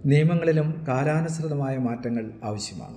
നിയമങ്ങളിലും കാലാനുസൃതമായ മാറ്റങ്ങൾ ആവശ്യമാണ്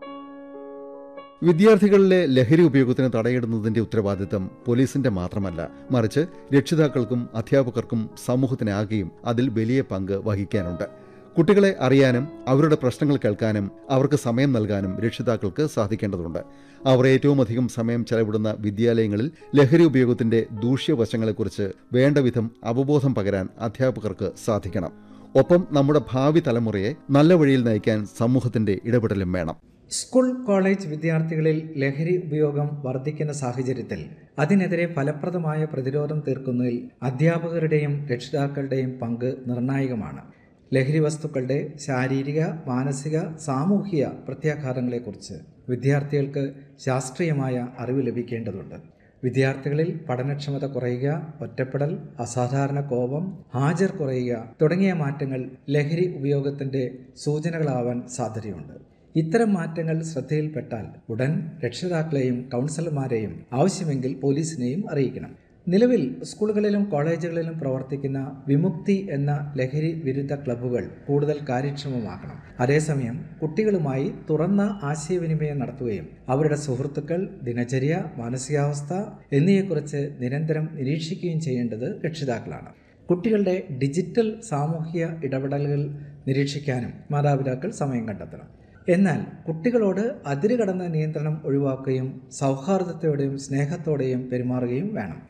വിദ്യാർത്ഥികളിലെ ലഹരി ഉപയോഗത്തിന് തടയിടുന്നതിന്റെ ഉത്തരവാദിത്തം പോലീസിന്റെ മാത്രമല്ല മറിച്ച് രക്ഷിതാക്കൾക്കും അധ്യാപകർക്കും സമൂഹത്തിനാകെയും അതിൽ വലിയ പങ്ക് വഹിക്കാനുണ്ട് കുട്ടികളെ അറിയാനും അവരുടെ പ്രശ്നങ്ങൾ കേൾക്കാനും അവർക്ക് സമയം നൽകാനും രക്ഷിതാക്കൾക്ക് സാധിക്കേണ്ടതുണ്ട് അവർ ഏറ്റവും അധികം സമയം ചെലവിടുന്ന വിദ്യാലയങ്ങളിൽ ലഹരി ഉപയോഗത്തിന്റെ ദൂഷ്യവശങ്ങളെക്കുറിച്ച് വേണ്ടവിധം അവബോധം പകരാൻ അധ്യാപകർക്ക് സാധിക്കണം ഒപ്പം നമ്മുടെ ഭാവി തലമുറയെ നല്ല വഴിയിൽ നയിക്കാൻ സമൂഹത്തിന്റെ ഇടപെടലും വേണം സ്കൂൾ കോളേജ് വിദ്യാർത്ഥികളിൽ ലഹരി ഉപയോഗം വർദ്ധിക്കുന്ന സാഹചര്യത്തിൽ അതിനെതിരെ ഫലപ്രദമായ പ്രതിരോധം തീർക്കുന്നതിൽ അധ്യാപകരുടെയും രക്ഷിതാക്കളുടെയും പങ്ക് നിർണായകമാണ് ലഹരി വസ്തുക്കളുടെ ശാരീരിക മാനസിക സാമൂഹിക പ്രത്യാഘാതങ്ങളെക്കുറിച്ച് വിദ്യാർത്ഥികൾക്ക് ശാസ്ത്രീയമായ അറിവ് ലഭിക്കേണ്ടതുണ്ട് വിദ്യാർത്ഥികളിൽ പഠനക്ഷമത കുറയുക ഒറ്റപ്പെടൽ അസാധാരണ കോപം ഹാജർ കുറയുക തുടങ്ങിയ മാറ്റങ്ങൾ ലഹരി ഉപയോഗത്തിൻ്റെ സൂചനകളാവാൻ സാധ്യതയുണ്ട് ഇത്തരം മാറ്റങ്ങൾ ശ്രദ്ധയിൽപ്പെട്ടാൽ ഉടൻ രക്ഷിതാക്കളെയും കൗൺസിലർമാരെയും ആവശ്യമെങ്കിൽ പോലീസിനെയും അറിയിക്കണം നിലവിൽ സ്കൂളുകളിലും കോളേജുകളിലും പ്രവർത്തിക്കുന്ന വിമുക്തി എന്ന ലഹരി വിരുദ്ധ ക്ലബ്ബുകൾ കൂടുതൽ കാര്യക്ഷമമാക്കണം അതേസമയം കുട്ടികളുമായി തുറന്ന ആശയവിനിമയം നടത്തുകയും അവരുടെ സുഹൃത്തുക്കൾ ദിനചര്യ മാനസികാവസ്ഥ എന്നിവയെക്കുറിച്ച് നിരന്തരം നിരീക്ഷിക്കുകയും ചെയ്യേണ്ടത് രക്ഷിതാക്കളാണ് കുട്ടികളുടെ ഡിജിറ്റൽ സാമൂഹിക ഇടപെടലുകൾ നിരീക്ഷിക്കാനും മാതാപിതാക്കൾ സമയം കണ്ടെത്തണം എന്നാൽ കുട്ടികളോട് അതിരുകടന്ന നിയന്ത്രണം ഒഴിവാക്കുകയും സൗഹാർദ്ദത്തോടെയും സ്നേഹത്തോടെയും പെരുമാറുകയും വേണം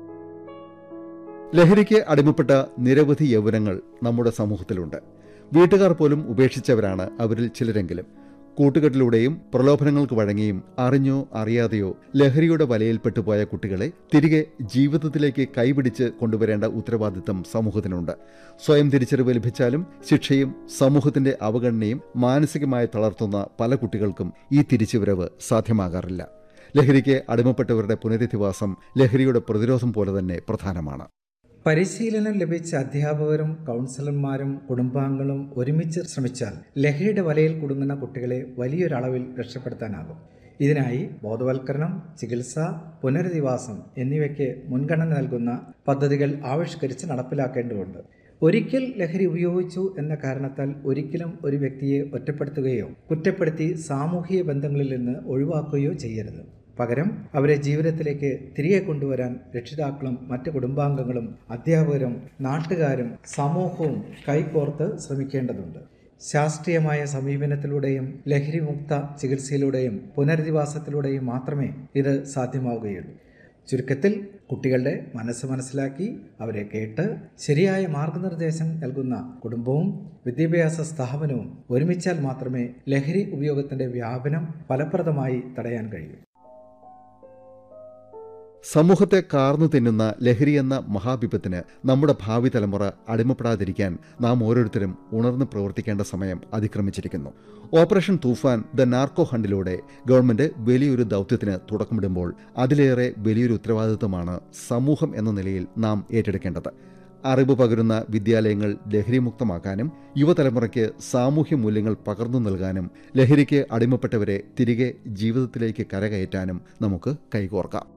ലഹരിക്ക് അടിമപ്പെട്ട നിരവധി യൗവനങ്ങൾ നമ്മുടെ സമൂഹത്തിലുണ്ട് വീട്ടുകാർ പോലും ഉപേക്ഷിച്ചവരാണ് അവരിൽ ചിലരെങ്കിലും കൂട്ടുകെട്ടിലൂടെയും പ്രലോഭനങ്ങൾക്ക് വഴങ്ങിയും അറിഞ്ഞോ അറിയാതെയോ ലഹരിയുടെ വലയിൽപ്പെട്ടുപോയ കുട്ടികളെ തിരികെ ജീവിതത്തിലേക്ക് കൈപിടിച്ച് കൊണ്ടുവരേണ്ട ഉത്തരവാദിത്തം സമൂഹത്തിനുണ്ട് സ്വയം തിരിച്ചറിവ് ലഭിച്ചാലും ശിക്ഷയും സമൂഹത്തിന്റെ അവഗണനയും മാനസികമായി തളർത്തുന്ന പല കുട്ടികൾക്കും ഈ തിരിച്ചുവരവ് സാധ്യമാകാറില്ല ലഹരിക്ക് അടിമപ്പെട്ടവരുടെ പുനരധിവാസം ലഹരിയുടെ പ്രതിരോധം പോലെ തന്നെ പ്രധാനമാണ് പരിശീലനം ലഭിച്ച അധ്യാപകരും കൗൺസിലർമാരും കുടുംബാംഗങ്ങളും ഒരുമിച്ച് ശ്രമിച്ചാൽ ലഹരിയുടെ വലയിൽ കുടുങ്ങുന്ന കുട്ടികളെ വലിയൊരളവിൽ രക്ഷപ്പെടുത്താനാകും ഇതിനായി ബോധവൽക്കരണം ചികിത്സ പുനരധിവാസം എന്നിവയ്ക്ക് മുൻഗണന നൽകുന്ന പദ്ധതികൾ ആവിഷ്കരിച്ച് നടപ്പിലാക്കേണ്ടതുണ്ട് ഒരിക്കൽ ലഹരി ഉപയോഗിച്ചു എന്ന കാരണത്താൽ ഒരിക്കലും ഒരു വ്യക്തിയെ ഒറ്റപ്പെടുത്തുകയോ കുറ്റപ്പെടുത്തി സാമൂഹിക ബന്ധങ്ങളിൽ നിന്ന് ഒഴിവാക്കുകയോ ചെയ്യരുത് പകരം അവരെ ജീവിതത്തിലേക്ക് തിരികെ കൊണ്ടുവരാൻ രക്ഷിതാക്കളും മറ്റ് കുടുംബാംഗങ്ങളും അധ്യാപകരും നാട്ടുകാരും സമൂഹവും കൈകോർത്ത് ശ്രമിക്കേണ്ടതുണ്ട് ശാസ്ത്രീയമായ സമീപനത്തിലൂടെയും ലഹരിമുക്ത ചികിത്സയിലൂടെയും പുനരധിവാസത്തിലൂടെയും മാത്രമേ ഇത് സാധ്യമാവുകയുള്ളൂ ചുരുക്കത്തിൽ കുട്ടികളുടെ മനസ്സ് മനസ്സിലാക്കി അവരെ കേട്ട് ശരിയായ മാർഗനിർദ്ദേശം നൽകുന്ന കുടുംബവും വിദ്യാഭ്യാസ സ്ഥാപനവും ഒരുമിച്ചാൽ മാത്രമേ ലഹരി ഉപയോഗത്തിൻ്റെ വ്യാപനം ഫലപ്രദമായി തടയാൻ കഴിയൂ സമൂഹത്തെ കാർന്നു തിന്നുന്ന ലഹരി എന്ന മഹാവിപത്തിന് നമ്മുടെ ഭാവി തലമുറ അടിമപ്പെടാതിരിക്കാൻ നാം ഓരോരുത്തരും ഉണർന്ന് പ്രവർത്തിക്കേണ്ട സമയം അതിക്രമിച്ചിരിക്കുന്നു ഓപ്പറേഷൻ തൂഫാൻ ദ നാർക്കോ ഹണ്ടിലൂടെ ഗവൺമെന്റ് വലിയൊരു ദൗത്യത്തിന് തുടക്കമിടുമ്പോൾ അതിലേറെ വലിയൊരു ഉത്തരവാദിത്വമാണ് സമൂഹം എന്ന നിലയിൽ നാം ഏറ്റെടുക്കേണ്ടത് അറിവ് പകരുന്ന വിദ്യാലയങ്ങൾ ലഹരിമുക്തമാക്കാനും യുവതലമുറയ്ക്ക് സാമൂഹ്യ മൂല്യങ്ങൾ പകർന്നു നൽകാനും ലഹരിക്ക് അടിമപ്പെട്ടവരെ തിരികെ ജീവിതത്തിലേക്ക് കരകയറ്റാനും നമുക്ക് കൈകോർക്കാം